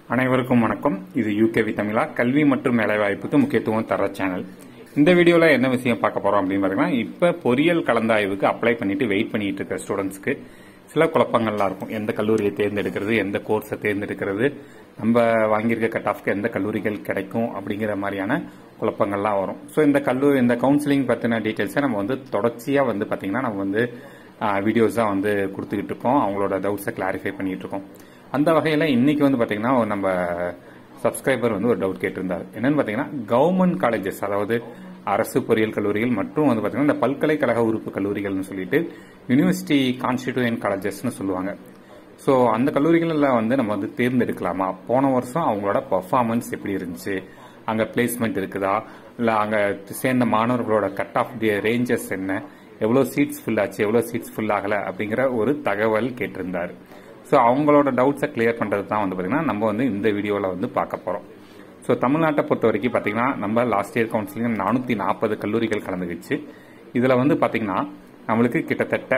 அனைவருக்கும் வணக்கம் இது யூகேவி தமிழா கல்வி மற்றும் வேலைவாய்ப்புக்கு முக்கியத்துவம் தர சேனல் இந்த வீடியோல என்ன விஷயம் பார்க்க போறோம் அப்படின்னு பாத்தீங்கன்னா இப்ப பொறியியல் கலந்தாய்வுக்கு அப்ளை பண்ணிட்டு வெயிட் பண்ணிட்டு இருக்க ஸ்டூடெண்ட்ஸ்க்கு சில குழப்பங்கள்லாம் இருக்கும் எந்த கல்லூரியை தேர்ந்தெடுக்கிறது எந்த கோர்ஸை தேர்ந்தெடுக்கிறது நம்ம வாங்கியிருக்க கட் ஆஃப்க்கு எந்த கல்லூரிகள் கிடைக்கும் அப்படிங்கிற மாதிரியான குழப்பங்கள்லாம் வரும் ஸோ இந்த கல்லூரி இந்த கவுன்சிலிங் பத்தின டீட்டெயில்ஸை நம்ம வந்து தொடர்ச்சியா வந்து பாத்தீங்கன்னா நம்ம வந்து வீடியோஸ் தான் வந்து கொடுத்துக்கிட்டு இருக்கோம் அவங்களோட டவுட்ஸை கிளாரிஃபை பண்ணிட்டு இருக்கோம் அந்த வகையில் இன்னைக்கு வந்து பாத்தீங்கன்னா நம்ம சப்ஸ்கிரைபர் வந்து ஒரு டவுட் கேட்டிருந்தார் என்னன்னு பாத்தீங்கன்னா கவர்மெண்ட் காலேஜஸ் அதாவது அரசு பொறியியல் கல்லூரிகள் மற்றும் வந்து பாத்தீங்கன்னா இந்த பல்கலைக்கழக உறுப்பு கல்லூரிகள்னு சொல்லிட்டு யூனிவர்சிட்டி கான்ஸ்டிடியூயன் காலேஜஸ்னு சொல்லுவாங்க ஸோ அந்த கல்லூரிகளில் வந்து நம்ம வந்து தேர்ந்தெடுக்கலாமா போன வருஷம் அவங்களோட பர்ஃபார்மன்ஸ் எப்படி இருந்துச்சு அங்கே பிளேஸ்மெண்ட் இருக்குதா இல்லை அங்கே சேர்ந்த மாணவர்களோட கட் ஆஃப் ரேஞ்சஸ் என்ன எவ்வளோ சீட்ஸ் ஃபில் ஆச்சு எவ்வளோ சீட்ஸ் ஃபில் ஆகலை அப்படிங்கிற ஒரு தகவல் கேட்டிருந்தார் ஸோ அவங்களோட டவுட்ஸை கிளியர் பண்ணுறது தான் வந்து பார்த்தீங்கன்னா நம்ம வந்து இந்த வீடியோவில் வந்து பார்க்க போகிறோம் ஸோ தமிழ்நாட்டை பொறுத்த வரைக்கும் பார்த்தீங்கன்னா நம்ம லாஸ்ட் இயர் கவுன்சிலிங் நானூற்றி நாற்பது கல்லூரிகள் கலந்துக்கிச்சு இதில் வந்து பார்த்தீங்கன்னா நம்மளுக்கு கிட்டத்தட்ட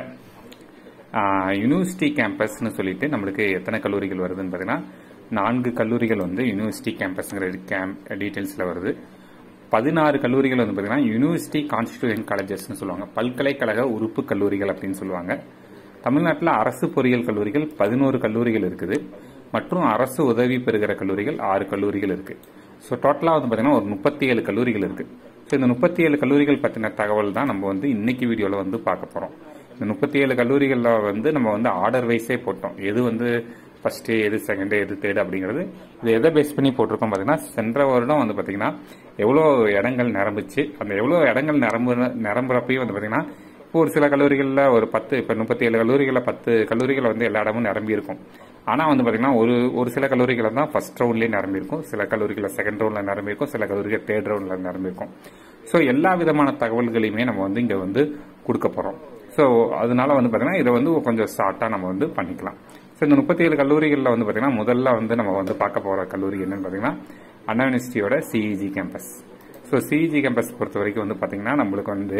யூனிவர்சிட்டி கேம்பஸ்னு சொல்லிட்டு நம்மளுக்கு எத்தனை கல்லூரிகள் வருதுன்னு பார்த்தீங்கன்னா நான்கு கல்லூரிகள் வந்து யூனிவர்சிட்டி கேம்பஸ்ங்கிற கேம்ப் டீட்டெயில்ஸில் வருது பதினாறு கல்லூரிகள் வந்து பார்த்தீங்கன்னா யூனிவர்சிட்டி கான்ஸ்டிடியூஷன் காலேஜஸ்னு சொல்லுவாங்க பல்கலைக்கழக உறுப்பு கல்லூரிகள் அப்படின்னு சொல்லுவாங்க தமிழ்நாட்டில் அரசு பொறியியல் கல்லூரிகள் பதினோரு கல்லூரிகள் இருக்குது மற்றும் அரசு உதவி பெறுகிற கல்லூரிகள் ஆறு கல்லூரிகள் இருக்கு ஸோ டோட்டலாக வந்து பார்த்தீங்கன்னா ஒரு முப்பத்தி ஏழு கல்லூரிகள் இருக்கு ஸோ இந்த முப்பத்தி ஏழு கல்லூரிகள் பற்றின தகவல் தான் நம்ம வந்து இன்னைக்கு வீடியோவில் வந்து பார்க்க போகிறோம் இந்த முப்பத்தி ஏழு கல்லூரிகளில் வந்து நம்ம வந்து ஆர்டர் வைஸே போட்டோம் எது வந்து ஃபர்ஸ்ட் எது செகண்ட் எது தேர்ட் அப்படிங்கிறது இது எதை பேஸ் பண்ணி போட்டிருக்கோம் பார்த்தீங்கன்னா சென்ற வருடம் வந்து பார்த்தீங்கன்னா எவ்வளோ இடங்கள் நிரம்புச்சு அந்த எவ்வளோ இடங்கள் நிரம்பு நிரம்புறப்பையும் வந்து பார்த்தீங்கன்னா இப்போ ஒரு சில கல்லூரிகளில் ஒரு பத்து இப்போ முப்பத்தி ஏழு கல்லூரிகளில் பத்து கல்லூரிகள் வந்து எல்லா இடமும் நிரம்பி இருக்கும் ஆனால் வந்து பார்த்தீங்கன்னா ஒரு ஒரு சில கல்லூரிகளில் தான் ஃபர்ஸ்ட் ரவுண்ட்லேயே நிரம்பியிருக்கும் சில கல்லூரிகளில் செகண்ட் ரவுண்டில் நிரம்பியிருக்கும் சில கல்லூரிகள் தேர்ட் ரவுண்டில் நிரம்பியிருக்கும் ஸோ எல்லா விதமான தகவல்களையுமே நம்ம வந்து இங்கே வந்து கொடுக்க போகிறோம் ஸோ அதனால வந்து பார்த்தீங்கன்னா இதை வந்து கொஞ்சம் ஷார்ட்டாக நம்ம வந்து பண்ணிக்கலாம் ஸோ இந்த முப்பத்தி ஏழு கல்லூரிகளில் வந்து பார்த்தீங்கன்னா முதல்ல வந்து நம்ம வந்து பார்க்க போகிற கல்லூரி என்னன்னு பார்த்தீங்கன்னா அண்ணா யூனிவர்சிட்டியோட CEG campus so CEG campus பொறுத்த வரைக்கும் வந்து பார்த்தீங்கன்னா நம்மளுக்கு வந்து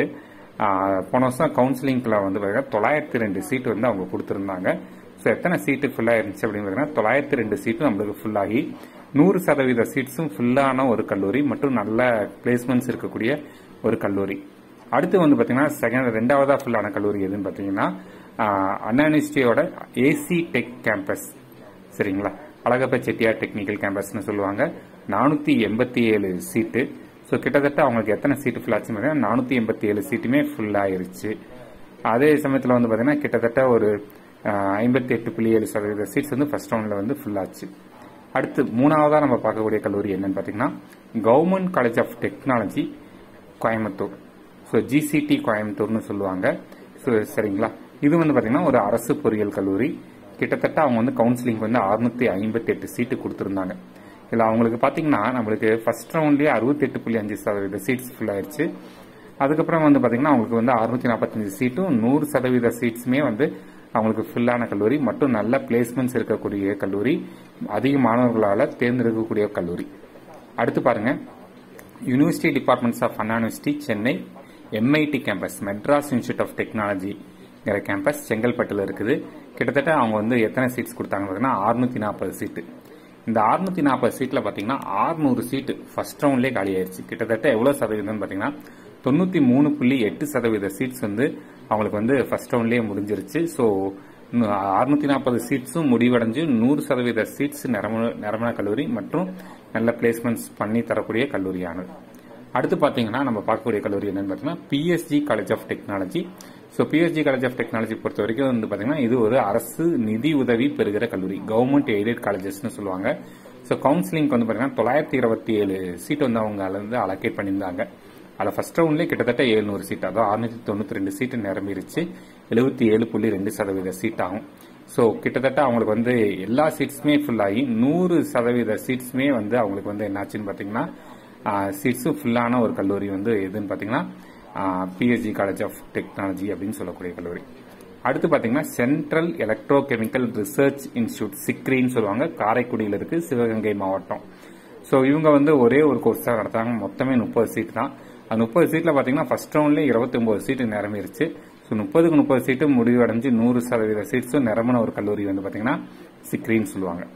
போன வருஷம் கவுன்சிலிங்கில் வந்து பார்த்தீங்கன்னா தொள்ளாயிரத்தி ரெண்டு சீட் வந்து அவங்க கொடுத்துருந்தாங்க ஸோ எத்தனை சீட்டு ஃபுல்லாக இருந்துச்சு அப்படின்னு பார்த்தீங்கன்னா தொள்ளாயிரத்தி ரெண்டு சீட்டும் நம்மளுக்கு ஃபுல்லாகி நூறு சதவீத சீட்ஸும் ஃபுல்லான ஒரு கல்லூரி மற்றும் நல்ல பிளேஸ்மெண்ட்ஸ் இருக்கக்கூடிய ஒரு கல்லூரி அடுத்து வந்து பார்த்தீங்கன்னா செகண்ட் ரெண்டாவதா ஃபுல்லான கல்லூரி எதுன்னு பார்த்தீங்கன்னா அண்ணா யூனிவர்சிட்டியோட ஏசி டெக் கேம்பஸ் சரிங்களா அழகப்ப செட்டியார் டெக்னிக்கல் கேம்பஸ்னு சொல்லுவாங்க நானூற்றி எண்பத்தி ஏழு சீட்டு ஸோ கிட்டத்தட்ட அவங்களுக்கு எத்தனை சீட்டு ஃபுல் ஆச்சுன்னு பார்த்தீங்கன்னா நானூற்றி எண்பத்தி ஏழு சீட்டுமே ஃபுல் ஆயிருச்சு அதே சமயத்தில் வந்து பார்த்தீங்கன்னா கிட்டத்தட்ட ஒரு ஐம்பத்தி எட்டு புள்ளி ஏழு சதவீத சீட்ஸ் வந்து ஃபர்ஸ்ட் ரவுண்டில் வந்து ஃபுல் ஆச்சு அடுத்து மூணாவதாக நம்ம பார்க்கக்கூடிய கல்லூரி என்னன்னு பார்த்தீங்கன்னா government college of technology Coimbatore so GCT கோயம்புத்தூர்னு சொல்லுவாங்க ஸோ சரிங்களா இது வந்து பார்த்தீங்கன்னா ஒரு அரசு பொறியியல் கல்லூரி கிட்டத்தட்ட அவங்க வந்து கவுன்சிலிங் வந்து அறுநூத்தி ஐம்பத்தி எட்டு சீட்டு கொடுத்துருந்தாங்க இதில் அவங்களுக்கு பார்த்தீங்கன்னா நம்மளுக்கு ஃபர்ஸ்ட் ரவுண்ட்லேயே அறுபத்தி எட்டு புள்ளி அஞ்சு சதவீத சீட்ஸ் ஃபுல் ஆயிடுச்சு அதுக்கப்புறம் வந்து பார்த்தீங்கன்னா அவங்களுக்கு வந்து அறுநூத்தி நாற்பத்தஞ்சு சீட்டும் நூறு சதவீத சீட்ஸுமே வந்து அவங்களுக்கு ஃபுல்லான கல்லூரி மற்றும் நல்ல பிளேஸ்மெண்ட்ஸ் இருக்கக்கூடிய கல்லூரி அதிக மாணவர்களால் தேர்ந்தெடுக்கக்கூடிய கல்லூரி அடுத்து பாருங்க university departments of Anna university Chennai MIT campus Madras institute of டெக்னாலஜிங்கிற கேம்பஸ் செங்கல்பட்டில் இருக்குது கிட்டத்தட்ட அவங்க வந்து எத்தனை சீட்ஸ் கொடுத்தாங்க பார்த்தீங்கன்னா அறுநூத்தி நாற்பது சீட்டு இந்த அறுநூத்தி நாற்பது சீட்ல பாத்தீங்கன்னா ஆறுநூறு சீட்டு ஃபர்ஸ்ட் ரவுண்ட்லேயே காலி ஆயிருச்சு கிட்டத்தட்ட எவ்வளவு சதவீதம் பாத்தீங்கன்னா தொண்ணூத்தி மூணு புள்ளி எட்டு சதவீத சீட்ஸ் வந்து அவங்களுக்கு வந்து ஃபர்ஸ்ட் ரவுண்ட்லேயே முடிஞ்சிருச்சு ஸோ அறுநூத்தி நாற்பது சீட்ஸும் முடிவடைஞ்சு நூறு சதவீத சீட்ஸ் நிரமண கல்லூரி மற்றும் நல்ல பிளேஸ்மெண்ட்ஸ் பண்ணி தரக்கூடிய கல்லூரியானது அடுத்து பாத்தீங்கன்னா நம்ம பார்க்கக்கூடிய கல்லூரி என்னன்னு பார்த்தீங்கன்னா PSG college of technology so PSG college of technology பொறுத்த வரைக்கும் வந்து பாத்தீங்கன்னா இது ஒரு அரசு நிதி உதவி பெறுகிற கல்லூரி கவர்மெண்ட் எய்டட் காலேஜஸ்னு சொல்லுவாங்க ஸோ கவுன்சிலிங் வந்து பாத்தீங்கன்னா தொள்ளாயிரத்தி இருபத்தி ஏழு சீட் வந்து அவங்க வந்து அலோகேட் பண்ணியிருந்தாங்க அதில் ஃபர்ஸ்ட் ரவுண்ட்லேயே கிட்டத்தட்ட எழுநூறு சீட் அதாவது அறுநூத்தி தொண்ணூத்தி ரெண்டு சீட்டு நிரம்பிருச்சு எழுபத்தி ஏழு புள்ளி ரெண்டு சதவீத சீட் ஆகும் ஸோ கிட்டத்தட்ட அவங்களுக்கு வந்து எல்லா சீட்ஸுமே ஃபுல் ஆகி நூறு சதவீத சீட்ஸுமே வந்து அவங்களுக்கு வந்து என்னாச்சுன்னு பார்த்தீங்கன்னா சீட்ஸும் ஃபுல்லான ஒரு கல்லூரி வந்து எதுன்னு பார்த்தீங்கன்னா பிஎஸ்ஜி காலேஜ் ஆஃப் டெக்னாலஜி அப்படின்னு சொல்லக்கூடிய கல்லூரி அடுத்து பார்த்தீங்கன்னா central electrochemical research institute சிக்ரின்னு சொல்லுவாங்க காரைக்குடியில் இருக்கு சிவகங்கை மாவட்டம் ஸோ இவங்க வந்து ஒரே ஒரு கோர்ஸ் தான் நடத்தாங்க மொத்தமே முப்பது சீட் தான் அந்த முப்பது சீட்ல பாத்தீங்கன்னா ஃபர்ஸ்ட் ரவுண்ட்லேயே இருபத்தி ஒன்பது சீட்டு நிரம்பிருச்சு ஸோ முப்பதுக்கு முப்பது சீட்டும் முடிவடைஞ்சு நூறு சதவீத சீட்ஸும் நிரம்பின ஒரு கல்லூரி வந்து பாத்தீங்கன்னா சிக்ரின்னு சொல்லுவாங்க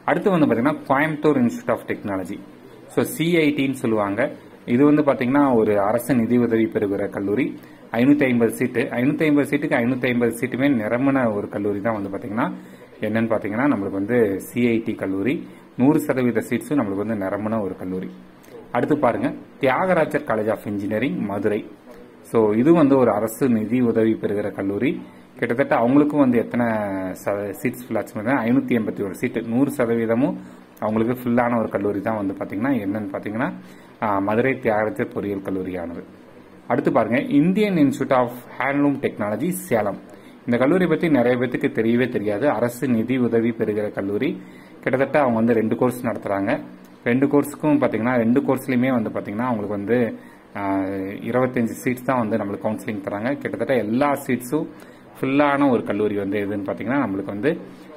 அடுத்து வந்து பார்த்தீங்கன்னா Coimbatore institute of technology so சிஐடின்னு சொல்லுவாங்க இது வந்து பார்த்தீங்கன்னா ஒரு அரசு நிதி உதவி பெறுகிற கல்லூரி ஐநூற்றி ஐம்பது சீட்டு ஐநூற்றி ஐம்பது சீட்டுக்கு ஐநூற்றி ஐம்பது சீட்டுமே நிரம்பின ஒரு கல்லூரி தான் வந்து பார்த்தீங்கன்னா என்னன்னு பார்த்தீங்கன்னா நம்மளுக்கு வந்து சிஐடி கல்லூரி நூறு சதவீத சீட்ஸும் நம்மளுக்கு வந்து நிரம்பின ஒரு கல்லூரி அடுத்து பாருங்க Thiagarajar college of engineering Madurai so இது வந்து ஒரு அரசு நிதி உதவி பெறுகிற கல்லூரி கிட்டத்தட்ட அவங்களுக்கும் வந்து எத்தனை சீட்ஸ் ஃபில் ஆச்சு ஐநூற்றி எண்பத்தி ஒரு சீட்டு நூறு சதவீதமும் அவங்களுக்கு ஃபில்லான ஒரு கல்லூரி தான் வந்து பார்த்தீங்கன்னா என்னன்னு பார்த்தீங்கன்னா மதுரை தியாகராஜர் பொறியியல் கல்லூரியானது அடுத்து பாருங்க Indian institute of handloom technology Salem இந்த கல்லூரி பற்றி நிறைய பேத்துக்கு தெரியவே தெரியாது அரசு நிதி உதவி பெறுகிற கல்லூரி கிட்டத்தட்ட அவங்க வந்து ரெண்டு கோர்ஸ் நடத்துறாங்க ரெண்டு கோர்ஸுக்கும் பார்த்தீங்கன்னா ரெண்டு கோர்ஸ்லையுமே வந்து பார்த்தீங்கன்னா அவங்களுக்கு வந்து இருபத்தஞ்சு சீட்ஸ் தான் வந்து நம்மளுக்கு கவுன்சிலிங் தராங்க கிட்டத்தட்ட எல்லா சீட்ஸும் ஃபுல்லான ஒரு கல்லூரி வந்து எதுன்னு பார்த்தீங்கன்னா நம்மளுக்கு வந்து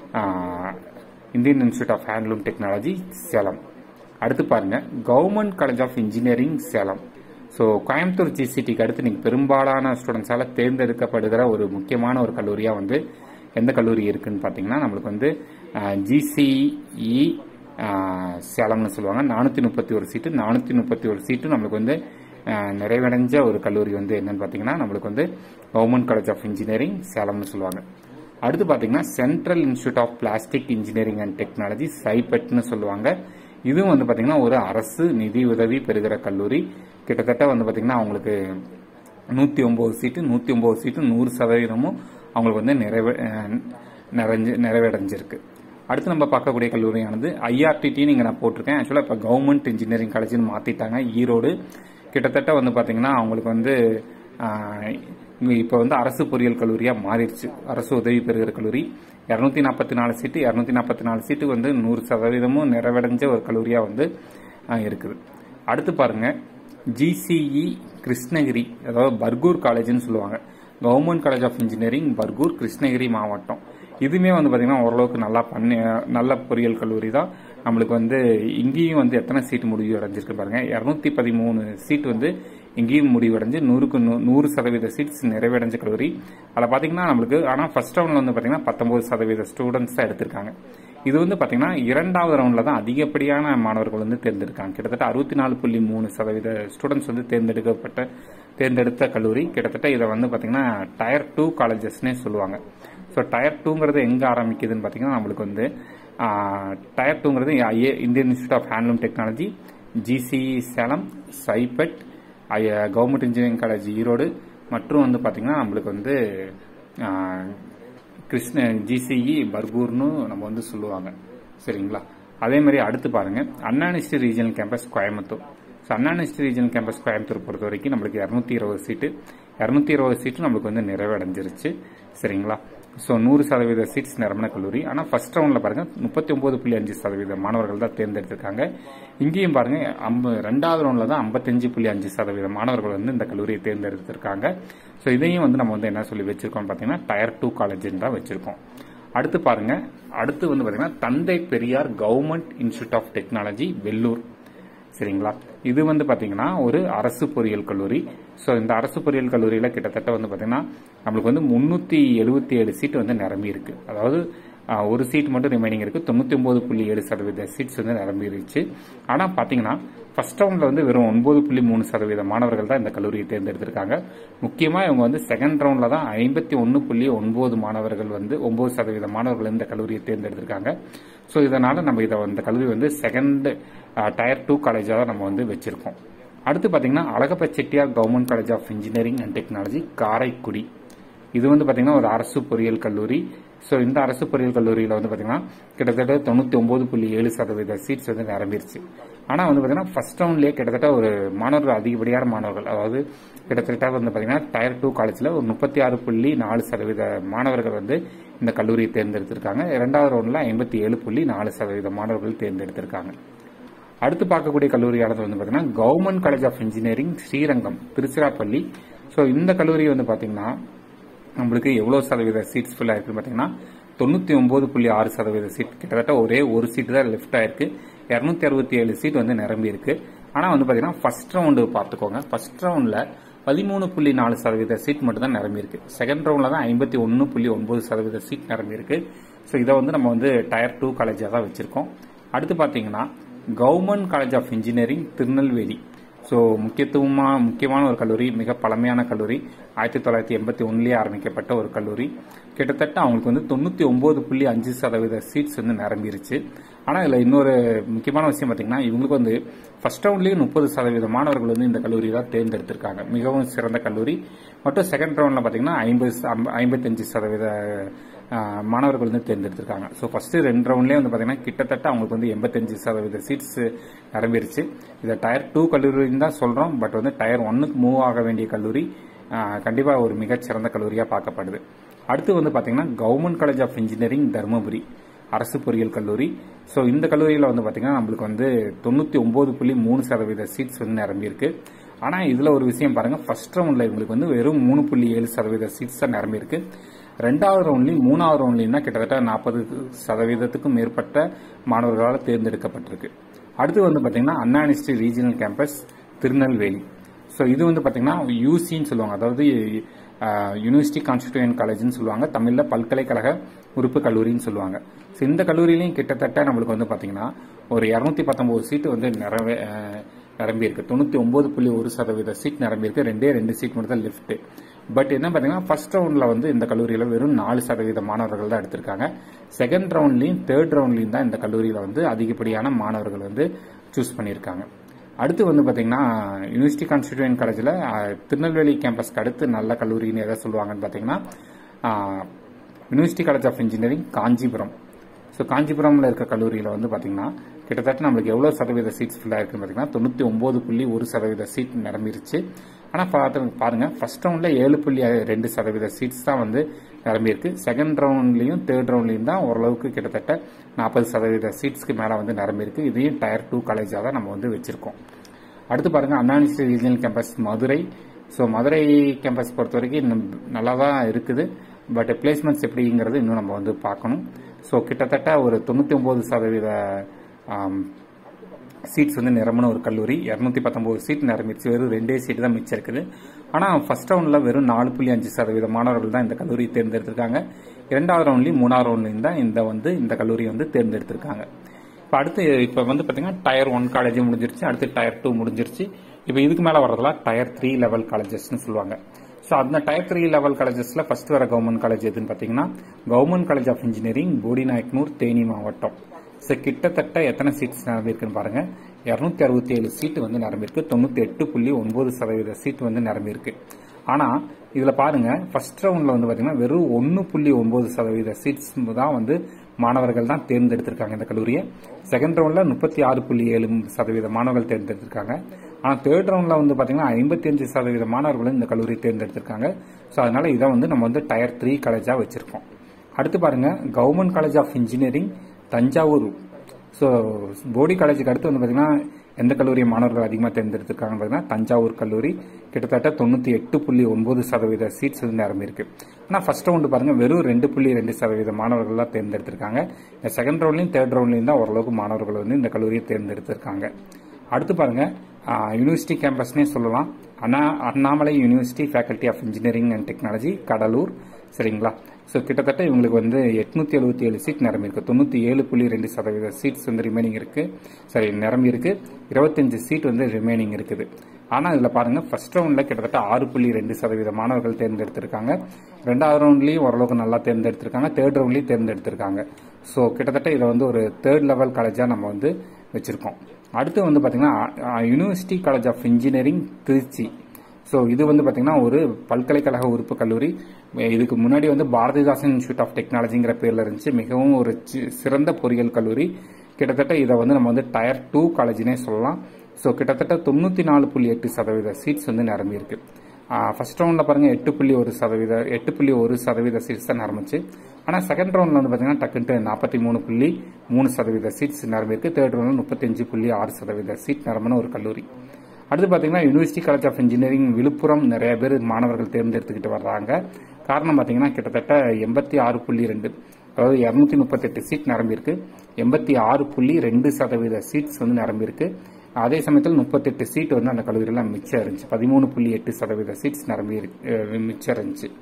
Indian institute of handloom technology Salem அடுத்து பாருங்க government college of engineering Salem so Coimbatore ஜிசிடிக்கு அடுத்து நீங்கள் பெரும்பாலான ஸ்டூடெண்ட்ஸால் தேர்ந்தெடுக்கப்படுகிற ஒரு முக்கியமான ஒரு கல்லூரியாக வந்து எந்த கல்லூரி இருக்குன்னு பார்த்தீங்கன்னா நம்மளுக்கு வந்து ஜிசிஇ சேலம்னு சொல்லுவாங்க நானூற்றி முப்பத்தி ஒரு சீட்டு நானூற்றி முப்பத்தி ஒரு சீட்டு நம்மளுக்கு வந்து நிறைவடைஞ்ச ஒரு கல்லூரி வந்து என்னன்னு பார்த்தீங்கன்னா நம்மளுக்கு வந்து கவர்மெண்ட் காலேஜ் ஆஃப் இன்ஜினியரிங் சேலம்னு சொல்லுவாங்க அடுத்து பார்த்தீங்கன்னா central institute of plastic engineering and technology சைபெட்னு சொல்லுவாங்க இதுவும் வந்து பார்த்தீங்கன்னா ஒரு அரசு நிதி உதவி பெறுகிற கல்லூரி கிட்டத்தட்ட வந்து பார்த்தீங்கன்னா அவங்களுக்கு நூற்றி ஒம்பது சீட்டு நூற்றி ஒம்பது சீட்டு நூறு சதவீதமும் அவங்களுக்கு வந்து நிறைவே நிறைஞ்சு நிறைவடைஞ்சிருக்கு அடுத்து நம்ம பார்க்கக்கூடிய கல்லூரியானது ஐஆர்டிடின்னு இங்கே நான் போட்டிருக்கேன் ஆக்சுவலாக இப்போ கவர்மெண்ட் இன்ஜினியரிங் காலேஜ்னு மாற்றிட்டாங்க ஈரோடு கிட்டத்தட்ட வந்து பார்த்தீங்கன்னா அவங்களுக்கு வந்து இப்போ வந்து அரசு பொறியியல் கல்லூரியாக மாறிடுச்சு அரசு உதவி பெறுகிற கல்லூரி இரநூத்தி நாற்பத்தி நாலு சீட்டு இரநூத்தி நாற்பத்தி நாலு சீட்டு வந்து நூறு சதவீதமும் நிறைவடைஞ்ச ஒரு கல்லூரியாக வந்து இருக்குது அடுத்து பாருங்க ஜிசிஇ கிருஷ்ணகிரி அதாவது பர்கூர் காலேஜ்னு சொல்லுவாங்க government college of engineering Bargur Krishnagiri மாவட்டம் இதுவுமே வந்து பார்த்தீங்கன்னா ஓரளவுக்கு நல்லா பண்ணி நல்ல பொறியியல் கல்லூரி தான் நம்மளுக்கு வந்து இங்கேயும் வந்து எத்தனை சீட் முடிவு அடைஞ்சிருக்கு பாருங்க இரநூத்தி பதிமூணு சீட் வந்து இங்கேயும் முடிவடைஞ்சு நூறுக்கு நூறு சதவீத சீட்ஸ் நிறைவடைஞ்ச கல்லூரி அதில் பார்த்தீங்கன்னா நம்மளுக்கு ஆனால் ஃபர்ஸ்ட் ரவுண்டில் வந்து பார்த்தீங்கன்னா பத்தொன்பது சதவீத ஸ்டூடெண்ட்ஸ் தான் எடுத்திருக்காங்க இது வந்து பார்த்தீங்கன்னா இரண்டாவது ரவுண்டில் தான் அதிகப்படியான மாணவர்கள் வந்து தேர்ந்தெடுக்காங்க கிட்டத்தட்ட அறுபத்தி நாலு புள்ளி மூணு சதவீத ஸ்டூடெண்ட்ஸ் வந்து தேர்ந்தெடுக்கப்பட்ட தேர்ந்தெடுத்த கல்லூரி கிட்டத்தட்ட இதை வந்து பார்த்தீங்கன்னா டயர் டூ காலேஜஸ்னே சொல்லுவாங்க ஸோ டயர் டூங்கிறது எங்கே ஆரம்பிக்குதுன்னு பார்த்தீங்கன்னா நம்மளுக்கு வந்து டயர் டூங்கிறது Indian institute of handloom technology GCE Salem CIPET government engineering college Erode மற்றும் வந்து பார்த்தீங்கன்னா நம்மளுக்கு வந்து கிருஷ்ண ஜிசிஇ பர்கூர்னு நம்ம வந்து சொல்லுவாங்க சரிங்களா அதே மாதிரி அடுத்து பாருங்க அண்ணானிஸ்டி ரீஜனல் கேம்பஸ் கோயம்புத்தூர் ஸோ அண்ணானிஸ்டி ரீஜனல் கேம்பஸ் கோயம்புத்தூர் பொறுத்த வரைக்கும் நம்மளுக்கு இரநூத்தி இருபது சீட்டு இரநூத்தி இருபது சீட்டு நம்மளுக்கு வந்து நிறைவடைஞ்சிருச்சு சரிங்களா ஸோ நூறு சதவீத சீட்ஸ் நிரம்பின கல்லூரி ஆனால் ஃபர்ஸ்ட் ரவுண்டில் பாருங்க முப்பத்தி ஒன்பது புள்ளி அஞ்சு சதவீத மாணவர்கள் தான் தேர்ந்தெடுத்திருக்காங்க இங்கேயும் பாருங்க ஐம்ப ரெண்டாவது ரவுண்டில் தான் ஐம்பத்தஞ்சு புள்ளி அஞ்சு சதவீத மாணவர்கள் வந்து இந்த கல்லூரியை தேர்ந்தெடுத்திருக்காங்க ஸோ இதையும் வந்து நம்ம வந்து என்ன சொல்லி வச்சிருக்கோம் பார்த்தீங்கன்னா டயர் டூ காலேஜ்னு தான் வச்சிருக்கோம் அடுத்து பாருங்க அடுத்து வந்து பார்த்தீங்கன்னா Thanthai Periyar government institute of technology Vellore சரிங்களா இது வந்து பாத்தீங்கன்னா ஒரு அரசு பொறியியல் கல்லூரி ஸோ இந்த அரசு பொறியியல் கல்லூரியில கிட்டத்தட்ட வந்து பாத்தீங்கன்னா நம்மளுக்கு வந்து முன்னூத்தி எழுபத்தி ஏழு சீட் வந்து நிரம்பி இருக்கு அதாவது ஒரு சீட் மட்டும் ரிமைனிங் இருக்கு தொண்ணூத்தி ஒன்பது புள்ளி ஏழு சதவீத சீட்ஸ் வந்து நிரம்பிருச்சு ஆனா பாத்தீங்கன்னா ஃபர்ஸ்ட் ரவுண்ட்ல வந்து வெறும் ஒன்பது புள்ளி மூணு சதவீத மாணவர்கள் தான் இந்த கல்லூரியை தேர்ந்தெடுத்திருக்காங்க முக்கியமா இவங்க வந்து செகண்ட் ரவுண்ட்ல தான் ஐம்பத்தி ஒன்னு புள்ளி ஒன்பது மாணவர்கள் வந்து ஒன்பது சதவீத மாணவர்கள் இந்த கல்லூரியை தேர்ந்தெடுத்திருக்காங்க ஸோ இதனால நம்ம இதை இந்த கல்லூரி வந்து செகண்ட் டயர் டூ காலேஜாக தான் நம்ம வந்து வச்சிருக்கோம் அடுத்து பாத்தீங்கன்னா Alagappa Chettiar government college of engineering and technology Karaikudi இது வந்து பாத்தீங்கன்னா ஒரு அரசு பொறியியல் கல்லூரி ஸோ இந்த அரசு பொறியியல் கல்லூரியில் வந்து பாத்தீங்கன்னா கிட்டத்தட்ட தொண்ணூத்தி ஒன்பது புள்ளி ஏழு சதவீத சீட்ஸ் வந்து நிரம்பிருச்சு ஆனா வந்து பாத்தீங்கன்னா ஃபர்ஸ்ட் ரவுண்ட்லயே கிட்டத்தட்ட ஒரு மாணவர்கள் அதிகப்படியான மாணவர்கள் அதாவது கிட்டத்தட்ட வந்து பாத்தீங்கன்னா டயர் டூ காலேஜ்ல ஒரு முப்பத்தி ஆறு புள்ளி நாலு சதவீத மாணவர்கள் வந்து இந்த கல்லூரியை தேர்ந்தெடுத்திருக்காங்க இரண்டாவது ரவுண்ட்ல ஐம்பத்தி ஏழு புள்ளி நாலு சதவீத மாணவர்கள் தேர்ந்தெடுத்திருக்காங்க அடுத்து பார்க்கக்கூடிய கல்லூரியானது வந்து பாத்தீங்கன்னா government college of engineering Srirangam Tiruchirappalli so இந்த கல்லூரி வந்து பாத்தீங்கன்னா நம்மளுக்கு எவ்வளவு சதவீத சீட்ஸ் ஃபில் ஆயிருக்குன்னு பாத்தீங்கன்னா தொண்ணூத்தி ஒன்பது புள்ளி ஆறு சதவீத சீட் கிட்டத்தட்ட ஒரே ஒரு சீட் தான் லெஃப்ட் ஆயிருக்கு இருநூத்தி அறுபத்தி ஏழு சீட் வந்து நிரம்பி இருக்கு ஆனா வந்து பாத்தீங்கன்னா ஃபர்ஸ்ட் ரவுண்டு பாத்துக்கோங்க ஃபர்ஸ்ட் ரவுண்ட்ல பதிமூணு புள்ளி நாலு சதவீத சீட் மட்டும் தான் நிரம்பி இருக்கு செகண்ட் ரவுண்ட்ல தான் ஐம்பத்தி ஒன்னு புள்ளி ஒன்பது சதவீத சீட் நிரம்பி இருக்கு ஸோ இதை வந்து நம்ம வந்து டயர் டூ காலேஜாக தான் வச்சுருக்கோம் அடுத்து பார்த்தீங்கன்னா government college of engineering Tirunelveli so முக்கியத்துவமாக முக்கியமான ஒரு கல்லூரி மிக பழமையான கல்லூரி ஆயிரத்தி தொள்ளாயிரத்தி எண்பத்தி ஒன்றுலேயே ஆரம்பிக்கப்பட்ட ஒரு கல்லூரி கிட்டத்தட்ட அவங்களுக்கு வந்து தொண்ணூற்றி ஒம்பது புள்ளி அஞ்சு சதவீத சீட்ஸ் வந்து நிரம்பிருச்சு ஆனால் இதில் இன்னொரு முக்கியமான விஷயம் பார்த்தீங்கன்னா இவங்களுக்கு வந்து ஃபர்ஸ்ட் ரவுண்ட்லேயே முப்பது சதவீத மாணவர்கள் வந்து இந்த கல்லூரி தான் தேர்ந்தெடுத்திருக்காங்க மிகவும் சிறந்த கல்லூரி மற்றும் செகண்ட் ரவுண்டில் பார்த்தீங்கன்னா ஐம்பது ஐம்பத்தஞ்சு சதவீத மாணவர்கள் வந்து தேர்ந்தெடுத்திருக்காங்க ஸோ ஃபர்ஸ்ட் ரெண்டு ரவுண்ட்லேயே வந்து பார்த்தீங்கன்னா கிட்டத்தட்ட அவங்களுக்கு வந்து எண்பத்தஞ்சு சதவீத சீட்ஸ் நிரம்பிருச்சு இதை டயர் டூ கல்லூரின்னு தான் சொல்கிறோம் பட் வந்து டயர் ஒன்னுக்கு மூவ் ஆக வேண்டிய கல்லூரி கண்டிப்பாக ஒரு மிகச்சிறந்த கல்லூரியாக பார்க்கப்படுது அடுத்து வந்து பார்த்தீங்கன்னா government college of engineering Dharmapuri அரசு பொறியியல் கல்லூரி ஸோ இந்த கல்லூரியில் வந்து பார்த்தீங்கன்னா நம்மளுக்கு வந்து தொண்ணூற்றி ஒம்பது புள்ளி மூணு சதவீத சீட்ஸ் வந்து நிரம்பியிருக்கு ஆனால் இதில் ஒரு விஷயம் பாருங்கள் ஃபர்ஸ்ட் ரவுண்டில் இவங்களுக்கு வந்து வெறும் மூணு புள்ளி ஏழு சதவீத சீட்ஸ் தான் நிரம்பியிருக்கு ரெண்டாவது ரவுண்ட்லையும் மூணாவது ரவுண்ட்லையும் தான் கிட்டத்தட்ட நாற்பது சதவீதத்துக்கும் மேற்பட்ட மாணவர்களால் தேர்ந்தெடுக்கப்பட்டிருக்கு அடுத்து வந்து பார்த்தீங்கன்னா Anna university regional campus Tirunelveli so இது வந்து பார்த்தீங்கன்னா யூசின்னு சொல்லுவாங்க அதாவது யூனிவர்சிட்டி கான்ஸ்டியூயன் காலேஜ்னு சொல்லுவாங்க தமிழில் பல்கலைக்கழக உறுப்பு கல்லூரின்னு சொல்லுவாங்க ஸோ இந்த கல்லூரியிலையும் கிட்டத்தட்ட நம்மளுக்கு வந்து பார்த்தீங்கன்னா ஒரு இரநூத்தி பத்தொம்போது சீட்டு வந்து நிறவே நிரம்பியிருக்கு தொண்ணூற்றி ஒம்பது புள்ளி ஒரு சதவீத சீட் நிரம்பியிருக்கு ரெண்டே ரெண்டு சீட் மட்டும் தான் லெஃப்ட் பட் என்ன பார்த்தீங்கன்னா ஃபர்ஸ்ட் ரவுண்டில் வந்து இந்த கல்லூரியில் வெறும் நாலு சதவீத மாணவர்கள் தான் எடுத்திருக்காங்க செகண்ட் ரவுண்ட்லையும் தேர்ட் ரவுண்ட்லையும் தான் இந்த கல்லூரியில் வந்து அதிகப்படியான மாணவர்கள் வந்து சூஸ் பண்ணியிருக்காங்க அடுத்து வந்து பார்த்தீங்கன்னா யூனிவர்சிட்டி கான்ஸ்டியூயன் காலேஜில் திருநெல்வேலி கேம்பஸ்க்கு அடுத்து நல்ல கல்லூரின்னு எதை சொல்லுவாங்கன்னு பார்த்தீங்கன்னா university college of engineering Kanchipuram so காஞ்சிபுரமில் இருக்க கல்லூரியில் வந்து பார்த்தீங்கன்னா கிட்டத்தட்ட நம்மளுக்கு எவ்வளோ சதவீத சீட்ஸ் ஃபில்லாக இருக்குன்னு பார்த்தீங்கன்னா தொண்ணூற்றி ஒம்பது புள்ளி ஒரு சதவீத சீட் நிரம்பிருச்சு ஆனால் பார்த்து பாருங்கள் ஃபர்ஸ்ட் ரவுண்டில் ஏழு புள்ளி ரெண்டு சதவீத சீட்ஸ் தான் வந்து நிரம்பியிருக்கு செகண்ட் ரவுண்ட்லையும் தேர்ட் ரவுண்ட்லையும் தான் ஓரளவுக்கு கிட்டத்தட்ட நாற்பது சதவீத சீட்ஸ்க்கு மேலே வந்து நிரம்பியிருக்கு இதையும் டயர் டூ காலேஜாக தான் நம்ம வந்து வச்சிருக்கோம் அடுத்து பாருங்கள் Anna university regional campus Madurai so Madurai campus பொறுத்த வரைக்கும் இன்னும் நல்லா தான் இருக்குது பட் பிளேஸ்மெண்ட்ஸ் எப்படிங்கிறது இன்னும் நம்ம வந்து பார்க்கணும் ஸோ கிட்டத்தட்ட ஒரு தொண்ணூற்றி ஒம்பது சதவீத சீட்ஸ் வந்து நிரம்பின ஒரு கல்லூரி இரநூத்தி பத்தொம்போது சீட் நிரம்பிடுச்சு வெறும் ரெண்டே சீட் தான் மிச்சம் இருக்குது ஆனால் ஃபர்ஸ்ட் ரவுண்டில் வெறும் நாலு புள்ளி அஞ்சு சதவீத மாணவர்கள் தான் இந்த கல்லூரியை தேர்ந்தெடுத்திருக்காங்க இரண்டாவது ரவுண்ட்லையும் மூணாவது ரவுண்ட்லையும் தான் இந்த வந்து இந்த கல்லூரியை வந்து தேர்ந்தெடுத்திருக்காங்க இப்போ அடுத்து இப்போ வந்து பார்த்தீங்கன்னா டயர் ஒன் காலேஜ் முடிஞ்சிருச்சு அடுத்து டயர் டூ முடிஞ்சிருச்சு இப்போ இதுக்கு மேலே வர்றதுலாம் டயர் த்ரீ லெவல் காலேஜஸ்னு சொல்லுவாங்க ஸோ அந்த டயர் த்ரீ லெவல் காலேஜஸில் ஃபர்ஸ்ட் வர கவர்மெண்ட் காலேஜ் எதுன்னு பார்த்தீங்கன்னா government college of engineering Bodinayakanur Theni மாவட்டம் ஸோ கிட்டத்தட்ட எத்தனை சீட்ஸ் நிரம்பியிருக்குன்னு பாருங்க இரநூத்தி அறுபத்தி ஏழு சீட்டு வந்து நிரம்பியிருக்கு தொண்ணூற்றி எட்டு புள்ளி ஒன்பது சதவீத சீட் வந்து நிரம்பியிருக்கு ஆனால் இதில் பாருங்க ஃபர்ஸ்ட் ரவுண்டில் வந்து பார்த்தீங்கன்னா வெறும் ஒன்று புள்ளி ஒன்பது சதவீத சீட்ஸ் தான் வந்து மாணவர்கள் தான் தேர்ந்தெடுத்திருக்காங்க இந்த கல்லூரியை செகண்ட் ரவுண்டில் முப்பத்தி ஆறு புள்ளி ஏழு சதவீத மாணவர்கள் தேர்ந்தெடுத்திருக்காங்க ஆனால் தேர்ட் ரவுண்டில் வந்து பார்த்தீங்கன்னா ஐம்பத்தி அஞ்சு சதவீத மாணவர்களும் இந்த கல்லூரி தேர்ந்தெடுத்திருக்காங்க ஸோ அதனால இதை வந்து நம்ம வந்து டயர் த்ரீ காலேஜாக வச்சிருக்கோம் அடுத்து பாருங்க government college of engineering Thanjavur so Bodi காலேஜுக்கு அடுத்து வந்து பார்த்தீங்கன்னா எந்த கல்லூரி மாணவர்கள் அதிகமாக தேர்ந்தெடுத்திருக்காங்கன்னு பார்த்தீங்கன்னா தஞ்சாவூர் கல்லூரி கிட்டத்தட்ட தொண்ணூற்றி எட்டு புள்ளி ஒன்பது சதவீத சீட்ஸ் வந்து நிரம்பியிருக்கு ஆனால் ஃபர்ஸ்ட் ரவுண்டு பாருங்க வெறும் ரெண்டு புள்ளி ரெண்டு சதவீத மாணவர்கள் தான் தேர்ந்தெடுத்திருக்காங்க இந்த செகண்ட் ரவுண்ட்லையும் தேர்ட் ரவுண்ட்லையும் தான் ஓரளவுக்கு மாணவர்கள் வந்து இந்த கல்லூரியை தேர்ந்தெடுத்திருக்காங்க அடுத்து பாருங்க யூனிவர்சிட்டி கேம்பஸ்னே சொல்லலாம் Anna Annamalai university faculty of engineering and technology Cuddalore சரிங்களா ஸோ கிட்டத்தட்ட இவங்களுக்கு வந்து எட்நூத்தி எழுபத்தி ஏழு சீட் நிரம்பி இருக்கு தொண்ணூற்றி ஏழு புள்ளி ரெண்டு சதவீத சீட்ஸ் வந்து ரிமைனிங் இருக்கு சரி நிரம்பி இருக்கு இருபத்தஞ்சு சீட் வந்து ரிமைனிங் இருக்குது ஆனால் இதில் பாருங்க ஃபர்ஸ்ட் ரவுண்டில் கிட்டத்தட்ட ஆறு புள்ளி ரெண்டு சதவீத மாணவர்கள் தேர்ந்தெடுத்திருக்காங்க ரெண்டாவது ரவுண்ட்லேயும் ஓரளவுக்கு நல்லா தேர்ந்தெடுத்திருக்காங்க தேர்ட் ரவுண்ட்லேயும் தேர்ந்தெடுத்திருக்காங்க ஸோ கிட்டத்தட்ட இதை வந்து ஒரு தேர்ட் லெவல் காலேஜாக நம்ம வந்து வச்சிருக்கோம் அடுத்து வந்து பார்த்தீங்கன்னா university college of engineering Trichy so இது வந்து பார்த்தீங்கன்னா ஒரு பல்கலைக்கழக உறுப்பு கல்லூரி இதுக்கு முன்னாடி வந்து பாரதிதாசன் இன்ஸ்டியூட் ஆஃப் டெக்னாலஜிங்கிற பேர்ல இருந்துச்சு மிகவும் ஒரு சிறந்த பொறியியல் கல்லூரி கிட்டத்தட்ட இதை வந்து நம்ம வந்து டயர் டூ காலேஜ்னே சொல்லலாம் ஸோ கிட்டத்தட்ட தொண்ணூற்றி நாலு புள்ளி எட்டு சதவீத சீட்ஸ் வந்து நிரம்பி இருக்கு ஃபர்ஸ்ட் ரவுண்டில் பாருங்க எட்டு புள்ளி ஒரு சதவீத எட்டு புள்ளி ஒரு சதவீத சீட்ஸ் தான் நிரம்பிச்சு ஆனால் செகண்ட் ரவுண்டில் வந்து பார்த்தீங்கன்னா டக்குன்ட்டு நாற்பத்தி மூணு புள்ளி மூணு சதவீத சீட்ஸ் நிரம்பியிருக்கு தேர்ட் ரவுண்டில் முப்பத்தஞ்சு புள்ளி ஆறு சதவீத சீட் நிரம்பின ஒரு கல்லூரி அடுத்து பார்த்தீங்கன்னா university college of engineering Villupuram நிறைய பேர் மாணவர்கள் தேர்ந்தெடுத்துக்கிட்டு வர்றாங்க காரணம் பார்த்தீங்கன்னா கிட்டத்தட்ட எண்பத்தி ஆறு புள்ளி ரெண்டு அதாவது இரநூத்தி முப்பத்தெட்டு சீட் நிரம்பியிருக்கு எண்பத்தி ஆறு புள்ளி ரெண்டு சதவீத சீட்ஸ் வந்து நிரம்பியிருக்கு அதே சமயத்தில் முப்பத்தெட்டு சீட் வந்து அந்த கல்லூரியில் மிச்சம் இருந்துச்சு பதிமூணு புள்ளி எட்டு சதவீத சீட்ஸ் நிரம்பி மிச்சம் இருந்துச்சு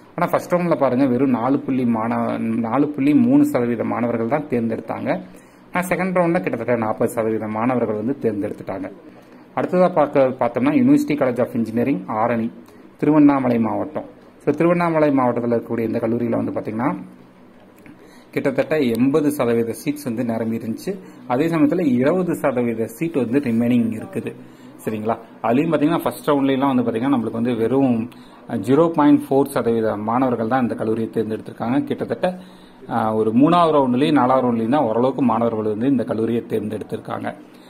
ஆனால் ஃபர்ஸ்ட் ரவுண்டில் பாருங்கள் வெறும் நாலு புள்ளி மாணவ நாலு புள்ளி மூணு சதவீத மாணவர்கள் தான் தேர்ந்தெடுத்தாங்க ஆனால் செகண்ட் ரவுண்டில் கிட்டத்தட்ட நாற்பது சதவீத மாணவர்கள் வந்து தேர்ந்தெடுத்துட்டாங்க அடுத்ததாக பார்க்க பார்த்தோம்னா university college of engineering Arani Tiruvannamalai மாவட்டம் ஸோ திருவண்ணாமலை மாவட்டத்தில் இருக்கக்கூடிய இந்த கல்லூரியில் வந்து பார்த்தீங்கன்னா கிட்டத்தட்ட எண்பது சதவீத சீட்ஸ் வந்து நிரம்பி இருந்துச்சு அதே சமயத்தில் இருபது சதவீத சீட் வந்து ரிமைனிங் இருக்குது சரிங்களா அதுலேயும் பார்த்தீங்கன்னா ஃபர்ஸ்ட் ரவுண்ட்லாம் வந்து பார்த்தீங்கன்னா நம்மளுக்கு வந்து வெறும் ஜீரோ பாயிண்ட் ஃபோர் சதவீத மாணவர்கள் தான் இந்த கல்லூரியை தேர்ந்தெடுத்திருக்காங்க கிட்டத்தட்ட அஹ், ஒரு மூணாவது ரவுண்ட்லேயும் நாலாவது ரவுண்ட்லேயும் தான் ஓரளவுக்கு மாணவர்கள் வந்து இந்த கல்லூரியை தேர்ந்தெடுத்திருக்காங்க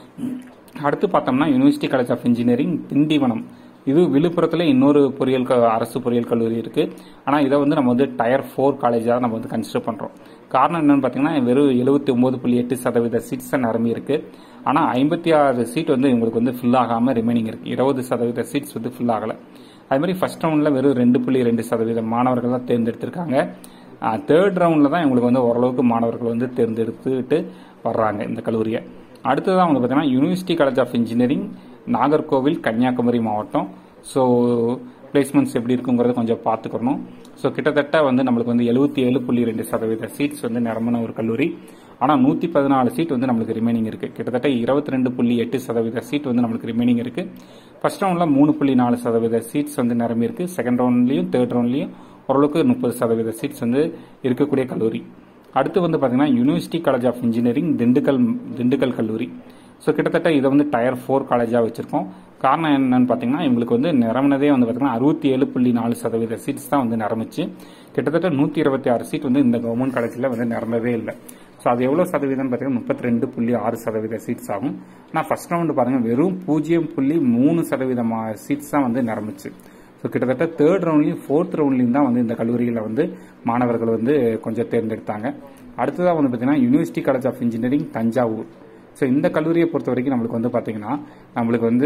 அடுத்து பார்த்தோம்னா university college of engineering Tindivanam இது விழுப்புரத்தில் இன்னொரு பொறியியல் க- அரசு பொறியியல் கல்லூரி இருக்கு ஆனால் இதை வந்து நம்ம வந்து டயர் ஃபோர் காலேஜாக நம்ம வந்து கன்சிடர் பண்ணுறோம் காரணம் என்னன்னு பார்த்தீங்கன்னா வெறும் எழுபத்தி ஒன்பது புள்ளி எட்டு சதவீத சீட்ஸ் தான் நிரம்பி இருக்கு ஆனால் ஐம்பத்தி ஆறு சீட் வந்து இவங்களுக்கு வந்து ஃபில் ஆகாமல் ரிமைனிங் இருக்கு இருபது சதவீத சீட்ஸ் வந்து ஃபில் ஆகலை அது மாதிரி ஃபர்ஸ்ட் ரவுண்டில் வெறும் ரெண்டு புள்ளி ரெண்டு சதவீதம் மாணவர்கள் தான் தேர்ந்தெடுத்திருக்காங்க தேர்ட் ரவுண்டில் தான் இவங்களுக்கு வந்து ஓரளவுக்கு மாணவர்கள் வந்து தேர்ந்தெடுத்துட்டு வர்றாங்க இந்த கல்லூரியை அடுத்ததான் வந்து பார்த்தீங்கன்னா university college of engineering Nagercoil Kanyakumari மாவட்டம் ஸோ பிளேஸ்மெண்ட்ஸ் எப்படி இருக்குங்கிறத கொஞ்சம் பார்த்துக்கணும் ஸோ கிட்டத்தட்ட வந்து நம்மளுக்கு வந்து எழுபத்தி ஏழு புள்ளி ரெண்டு சதவீத சீட்ஸ் வந்து நிரம்பின ஒரு கல்லூரி ஆனால் நூற்றி பதினாலு சீட் வந்து நம்மளுக்கு ரிமைனிங் இருக்கு கிட்டத்தட்ட இருபத்தி ரெண்டு புள்ளி எட்டு சதவீத சீட் வந்து நம்மளுக்கு ரிமைனிங் இருக்கு ஃபர்ஸ்ட் ரவுண்டில் மூணு புள்ளி நாலு சதவீத சீட்ஸ் வந்து நிரம்பி இருக்கு செகண்ட் ரவுண்ட்லையும் தேர்ட் ரவுண்ட்லையும் ஓரளவுக்கு முப்பது சதவீத சீட்ஸ் வந்து இருக்கக்கூடிய கல்லூரி அடுத்து வந்து பார்த்தீங்கன்னா university college of engineering Dindigul Dindigul கல்லூரி ஸோ கிட்டத்தட்ட இதை வந்து டயர் ஃபோர் காலேஜாக வச்சிருக்கோம் காரணம் என்னன்னு பார்த்தீங்கன்னா இவங்களுக்கு வந்து நிரம்பினதே வந்து பார்த்தீங்கன்னா அறுபத்தி ஏழு புள்ளி நாலு சதவீத சீட்ஸ் தான் வந்து நிரம்பிச்சு கிட்டத்தட்ட நூற்றி இருபத்தி ஆறு சீட் வந்து இந்த கவர்மெண்ட் காலேஜில் வந்து நிரம்பவே இல்லை ஸோ அது எவ்வளோ சதவீதம் பார்த்தீங்கன்னா முப்பத்தி ரெண்டு புள்ளி ஆறு சதவீத சீட்ஸ் ஆகும் ஆனால் ஃபர்ஸ்ட் ரவுண்டு பாருங்கள் வெறும் பூஜ்ஜியம் புள்ளி மூணு சதவீதம் சீட்ஸ் தான் வந்து நிரம்பிச்சு ஸோ கிட்டத்தட்ட தேர்ட் ரவுண்ட்லையும் ஃபோர்த் ரவுண்ட்லையும் தான் வந்து இந்த கல்லூரியில் வந்து மாணவர்கள் வந்து கொஞ்சம் தேர்ந்தெடுத்தாங்க அடுத்ததாக வந்து பார்த்தீங்கன்னா university college of engineering Thanjavur so இந்த கல்லூரியை பொறுத்த வரைக்கும் நம்மளுக்கு வந்து பார்த்தீங்கன்னா நம்மளுக்கு வந்து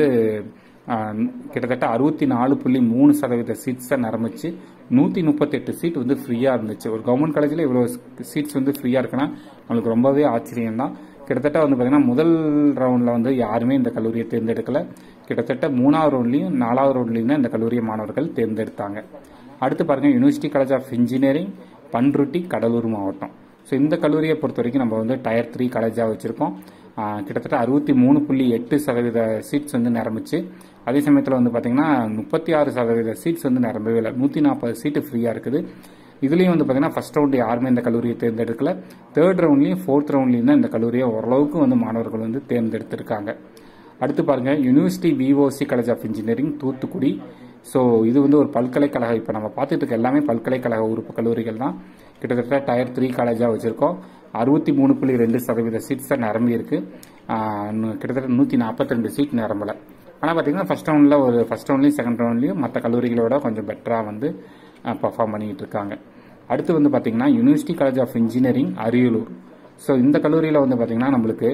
ஆஹ், கிட்டத்தட்ட அறுபத்தி நாலு புள்ளி மூணு சதவீத சீட்ஸ் தான் நிரம்பிச்சு நூற்றி முப்பத்தெட்டு சீட் வந்து ஃப்ரீயாக இருந்துச்சு ஒரு கவர்மெண்ட் காலேஜில் இவ்வளோ சீட்ஸ் வந்து ஃப்ரீயாக இருக்குன்னா நம்மளுக்கு ரொம்பவே ஆச்சரியம் தான் கிட்டத்தட்ட வந்து பார்த்தீங்கன்னா முதல் ரவுண்டில் வந்து யாருமே இந்த கல்லூரியை தேர்ந்தெடுக்கல கிட்டத்தட்ட மூணாவது ரவுண்ட்லையும் நாலாவது ரவுண்ட்லையும் தான் இந்த கல்லூரியை மாணவர்கள் தேர்ந்தெடுத்தாங்க அடுத்து பாருங்க university college of engineering Panruti Cuddalore மாவட்டம் ஸோ இந்த கல்லூரியை பொறுத்த வரைக்கும் நம்ம வந்து டயர் த்ரீ காலேஜாக வச்சிருக்கோம் ஆஹ் கிட்டத்தட்ட அறுபத்தி மூணு புள்ளி எட்டு சதவீத சீட்ஸ் வந்து நிரம்பிச்சு அதே சமயத்தில் வந்து பார்த்தீங்கன்னா முப்பத்தி ஆறு சதவீத சீட்ஸ் வந்து நிரம்பவே இல்லை நூற்றி நாற்பது சீட்டு ஃப்ரீயாக இருக்குது இதுலேயும் வந்து பார்த்தீங்கன்னா ஃபர்ஸ்ட் ரவுண்டு யாருமே இந்த கல்லூரியை தேர்ந்தெடுக்கல தேர்ட் ரவுண்ட்லையும் ஃபோர்த் ரவுண்ட்லையும் தான் இந்த கல்லூரியை ஓரளவுக்கு வந்து மாணவர்கள் வந்து தேர்ந்தெடுத்திருக்காங்க அடுத்து பாருங்க university VOC college of engineering Thoothukudi so இது வந்து ஒரு பல்கலைக்கழகம் இப்போ நம்ம பார்த்துட்டு இருக்க எல்லாமே பல்கலைக்கழக உறுப்பு கல்லூரிகள் தான் கிட்டத்தட்ட டயர் த்ரீ காலேஜாக வச்சிருக்கோம் அறுபத்தி மூணு புள்ளி ரெண்டு சதவீத சீட்ஸ் தான் நிரம்பி இருக்கு ஆஹ் நு- கிட்டத்தட்ட நூற்றி நாற்பத்தி ரெண்டு சீட் நிரம்பலை ஆனால் பார்த்தீங்கன்னா ஃபர்ஸ்ட் ரவுண்டில் ஒரு ஃபர்ஸ்ட் ரவுண்ட்லையும் செகண்ட் ரவுண்ட்லையும் மற்ற கல்லூரிகளோட கொஞ்சம் பெட்டராக வந்து பர்ஃபார்ம் பண்ணிக்கிட்டு இருக்காங்க அடுத்து வந்து பார்த்தீங்கன்னா university college of engineering Ariyalur so இந்த கல்லூரியில் வந்து பார்த்தீங்கன்னா நம்மளுக்கு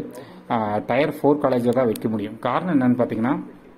டயர் ஃபோர் காலேஜை தான் வைக்க முடியும் காரணம் என்னன்னு பார்த்தீங்கன்னா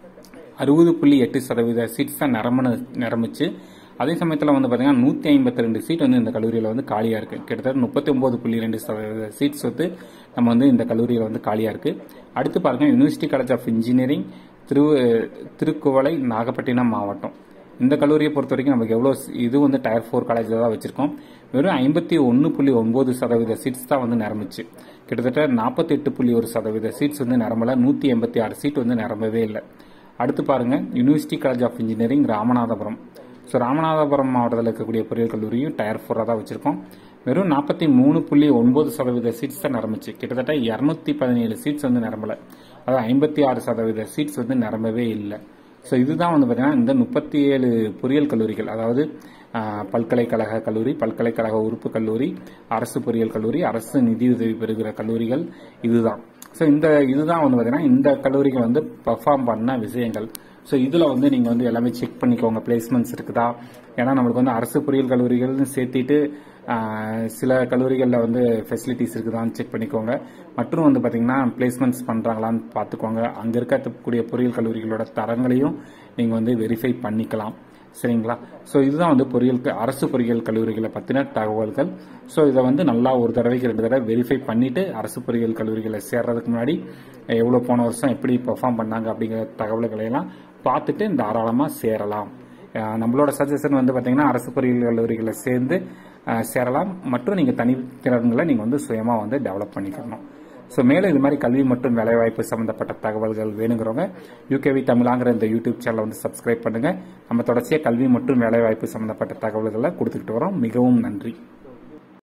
அறுபது புள்ளி எட்டு சதவீத சீட்ஸ் தான் நிரம்பின நிரம்பிச்சு அதே சமயத்தில் வந்து பார்த்தீங்கன்னா நூற்றி ஐம்பத்தி ரெண்டு சீட் வந்து இந்த கல்லூரியில் வந்து காலியாக இருக்கு கிட்டத்தட்ட முப்பத்தி ஒன்பது புள்ளி ரெண்டு சதவீத சீட்ஸ் வந்து நம்ம வந்து இந்த கல்லூரியில் வந்து காலியாக இருக்கு அடுத்து பாருங்க university college of engineering Thiru Thirukkuvalai Nagapattinam மாவட்டம் இந்த கல்லூரியை பொறுத்த வரைக்கும் நமக்கு எவ்வளோ இது வந்து டயர் ஃபோர் காலேஜில் தான் வச்சிருக்கோம் வெறும் ஐம்பத்தி ஒன்று புள்ளி ஒன்பது சதவீத சீட்ஸ் தான் வந்து நிரம்பிச்சு கிட்டத்தட்ட நாற்பத்தி எட்டு புள்ளி ஒரு சதவீத சீட்ஸ் வந்து நிரம்பல நூற்றி எண்பத்தி ஆறு சீட் வந்து நிரம்பவே இல்லை அடுத்து பாருங்க university college of engineering Ramanathapuram so Ramanathapuram மாவட்டத்தில் இருக்கக்கூடிய பொறியியல் கல்லூரியும் டயர் ஃபோராக தான் வச்சிருக்கோம் வெறும் நாற்பத்தி மூணு புள்ளி ஒன்பது சதவீத சீட்ஸ் தான் நிரம்பிச்சு கிட்டத்தட்ட இரநூத்தி பதினேழு சீட்ஸ் வந்து நிரம்பல அதாவது ஐம்பத்தி ஆறு சதவீத சீட்ஸ் வந்து நிரம்பவே இல்லை ஸோ இதுதான் வந்து பார்த்தீங்கன்னா இந்த முப்பத்தி ஏழு பொறியியல் கல்லூரிகள் அதாவது ஆஹ், பல்கலைக்கழக கல்லூரி பல்கலைக்கழக உறுப்பு கல்லூரி அரசு பொறியியல் கல்லூரி அரசு நிதியுதவி பெறுகிற கல்லூரிகள் இதுதான் ஸோ இந்த இதுதான் வந்து பார்த்தீங்கன்னா இந்த கல்லூரிகள் வந்து பர்ஃபார்ம் பண்ண விஷயங்கள் ஸோ இதில் வந்து நீங்கள் வந்து எல்லாமே செக் பண்ணிக்கோங்க பிளேஸ்மெண்ட்ஸ் இருக்குதா ஏன்னா நம்மளுக்கு வந்து அரசு பொறியியல் கல்லூரிகள்னு சேர்த்திட்டு ஆஹ், சில கல்லூரிகளில் வந்து ஃபெசிலிட்டிஸ் இருக்குதான்னு செக் பண்ணிக்கோங்க மற்றும் வந்து பார்த்தீங்கன்னா பிளேஸ்மெண்ட்ஸ் பண்ணுறாங்களான்னு பார்த்துக்கோங்க அங்கே இருக்கக்கூடிய பொறியியல் கல்லூரிகளோட தரங்களையும் நீங்கள் வந்து வெரிஃபை பண்ணிக்கலாம் சரிங்களா ஸோ இதுதான் வந்து பொறியியல் க- அரசு பொறியியல் கல்லூரிகளை பற்றின தகவல்கள் ஸோ இதை வந்து நல்லா ஒரு தடவைக்கு ரெண்டு தடவை வெரிஃபை பண்ணிட்டு அரசு பொறியியல் கல்லூரிகளை சேர்றதுக்கு முன்னாடி எவ்வளோ போன வருஷம் எப்படி பெர்ஃபார்ம் பண்ணாங்க அப்படிங்கிற தகவல்களை எல்லாம் பார்த்துட்டு தாராளமாக சேரலாம் அஹ், நம்மளோட சஜஷன் வந்து பார்த்தீங்கன்னா அரசு பொறியியல் கல்லூரிகளை சேர்ந்து அஹ், சேரலாம் மற்றும் நீங்கள் தனித்திறன்களை நீங்கள் வந்து சுயமாக வந்து டெவலப் பண்ணிக்கணும் ஸோ மேலும் இது மாதிரி கல்வி மற்றும் வேலைவாய்ப்பு சம்மந்தப்பட்ட தகவல்கள் வேணுங்கிறவங்க யூகேவி தமிழாங்கிற இந்த யூடியூப் சேனலை வந்து சப்ஸ்கிரைப் பண்ணுங்க நம்ம தொடர்ச்சியாக கல்வி மற்றும் வேலைவாய்ப்பு சம்மந்தப்பட்ட தகவல்களை கொடுத்துக்கிட்டு வரோம் மிகவும் நன்றி